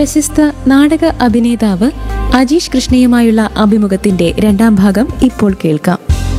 പ്രശസ്ത നാടക അഭിനേതാവ് അജീഷ് കൃഷ്ണയുമായുള്ള അഭിമുഖത്തിന്റെ രണ്ടാം ഭാഗം ഇപ്പോൾ കേൾക്കാം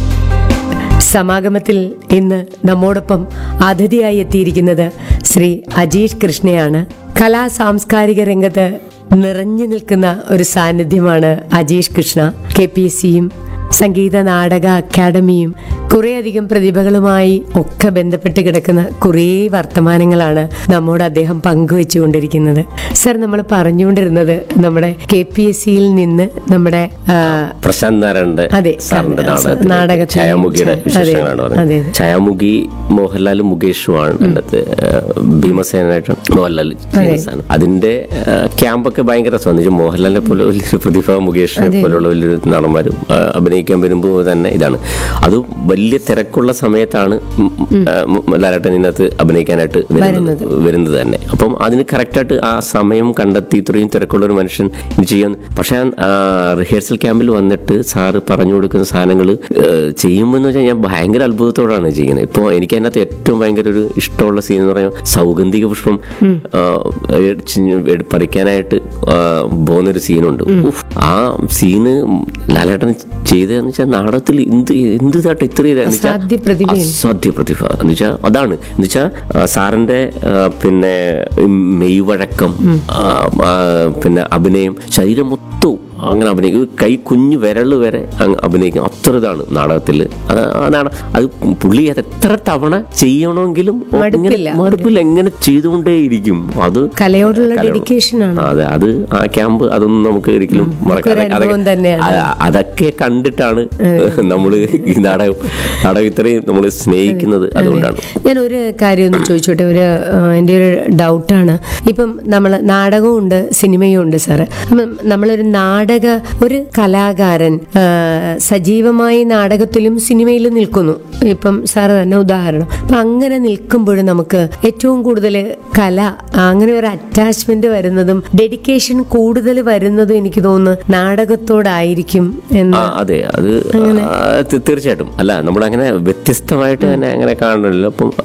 സമാഗമത്തിൽ ഇന്ന് നമ്മോടൊപ്പം അതിഥിയായി എത്തിയിരിക്കുന്നത് ശ്രീ അജീഷ് കൃഷ്ണയാണ് കലാ സാംസ്കാരിക രംഗത്ത് നിറഞ്ഞു നിൽക്കുന്ന ഒരു സാന്നിധ്യമാണ് Ajeesh Krishna K P S സിയും സംഗീത നാടക അക്കാദമിയും കുറേയധികം പ്രതിഭകളുമായി ഒക്കെ ബന്ധപ്പെട്ട് കിടക്കുന്ന കുറേ വർത്തമാനങ്ങളാണ് നമ്മോട് അദ്ദേഹം പങ്കുവെച്ചുകൊണ്ടിരിക്കുന്നത് സർ നമ്മൾ പറഞ്ഞുകൊണ്ടിരുന്നത് നമ്മുടെ കെ പി എസ് സിയിൽ നിന്ന് നമ്മുടെ ആ, പ്രശാന്ത് നാരായണന്റെ അതെ, സാറിന്റെ അതെ, നാടകത്തിൽ നാടകത്തിൽ ഛായാമുഖിയുടെ അതെ, വിശേഷങ്ങളാണ് അതെ, പറഞ്ഞത് അതെ. ഛായാമുഖി മോഹൻലാലും മുകേഷുമാണ് അതിനകത്ത് ഭീമസേനായിട്ട് മോഹൻലാൽ ചെയ്യുന്ന സാധനം അതിന്റെ ആ, ക്യാമ്പൊക്കെ ഭയങ്കര രസമാണ് എന്ന് വെച്ചാൽ മോഹൻലാലിനെ പോലെ വലിയൊരു പ്രതിഭ മുകേഷിനെ പോലുള്ള വലിയൊരു നടന്മാരും ആ, അഭിനയിക്കാൻ വരുമ്പോൾ തന്നെ ഇതാണ് അത് വലിയ തിരക്കുള്ള സമയത്താണ് ഉം, ആ, ഉം, ലാലേട്ടൻ ഇതിനകത്ത് അഭിനയിക്കാനായിട്ട് വരുന്നത് വരുന്നത് തന്നെ അപ്പം അതിന് കറക്റ്റായിട്ട് ആ സമയം കണ്ടെത്തി ഇത്രയും തിരക്കുള്ള ഒരു മനുഷ്യൻ ഇത് ചെയ്യാൻ പക്ഷെ റിഹേഴ്സൽ ക്യാമ്പിൽ വന്നിട്ട് സാറ് പറഞ്ഞു കൊടുക്കുന്ന സാധനങ്ങൾ ചെയ്യുമ്പോൾ എന്ന് വെച്ചാൽ ഞാൻ ഭയങ്കര അത്ഭുതത്തോടാണ് ചെയ്യുന്നത് ഇപ്പോൾ എനിക്ക് അതിനകത്ത് ഏറ്റവും ഭയങ്കര ഒരു ഇഷ്ടമുള്ള സീൻ എന്ന് പറയുമ്പോൾ സൗഗന്ധിക പുഷ്പം ആ, എടുച്ച് എടു- പറിക്കാനായിട്ട് ആ, പോകുന്നൊരു സീനുണ്ട് ഉഫ്, ആ സീന് ലാലേട്ടൻ ചെയ്തതെന്ന് വെച്ചാൽ നാടകത്തിൽ എന്ത് എന്ത് ഇതായിട്ട് ഇത്ര ഇതാന്ന് വെച്ചാൽ അസാധ്യ പ്രതിഭയാണ്. അസാധ്യ പ്രതിഭ എന്ന് വെച്ചാൽ അതാണ് എന്ന് വെച്ചാൽ സാറിന്റെ ആ, പിന്നെ മെയ്വഴക്കം ആ, ആ, പിന്നെ അഭിനയം ശരീരം മൊത്തവും അങ്ങനെ അഭിനയിക്കും കൈ കുഞ്ഞു വിരൽ വരെ അങ്ങ് അഭിനയിക്കും അത്ര ഇതാണ് നാടകത്തിൽ അത് അതാണ് അത് പുള്ളി അത് എത്ര തവണ ചെയ്യണമെങ്കിലും ഇങ്ങനെ മടുപ്പില്ല. മടുപ്പില്ല എങ്ങനെ ചെയ്തുകൊണ്ടേയിരിക്കും അത് കലയോടുള്ള കല- dedication ആണ്. അതെ അത് ആ ക്യാമ്പ് അതൊന്നും നമുക്ക് ഒരിക്കലും മറക്കാൻ നമുക്കൊരു അനുഭവം തന്നെയാണ്. അ- അതൊക്കെ കണ്ടിട്ടാണ് നമ്മൾ ഈ നാടകം നാടകം ഇത്രയും നമ്മൾ സ്നേഹിക്കുന്നത് അതുകൊണ്ടാണ് ഞാൻ ഒരു കാര്യം ഒന്ന് ചോദിച്ചോട്ടെ ഒരു ആ, എൻ്റെ ഒരു ഡൗട്ടാണ് ഇപ്പം നമ്മൾ നാടകവും ഉണ്ട് സിനിമയും ഉണ്ട് സാറ് അപ്പം നമ്മളൊരു നാടക ഒരു കലാകാരൻ ആ, സജീവമായി നാടകത്തിലും സിനിമയിലും നിൽക്കുന്നു ഇപ്പം സാറ് തന്നെ ഉദാഹരണം അപ്പം അങ്ങനെ നിൽക്കുമ്പോഴും നമുക്ക് ഏറ്റവും കൂടുതൽ കല അങ്ങനെ ഒരു അറ്റാച്ച്മെന്റ് വരുന്നതും ഡെഡിക്കേഷൻ കൂടുതൽ വരുന്നതും എനിക്ക് തോന്നുന്നു നാടകത്തോടായിരിക്കും എന്ന് ആ, അതെ അത് ആ, തീ- തീർച്ചയായിട്ടും അല്ല നമ്മൾ അങ്ങനെ വ്യത്യസ്തമായിട്ട് തന്നെ അങ്ങനെ കാണണമല്ലോ അപ്പം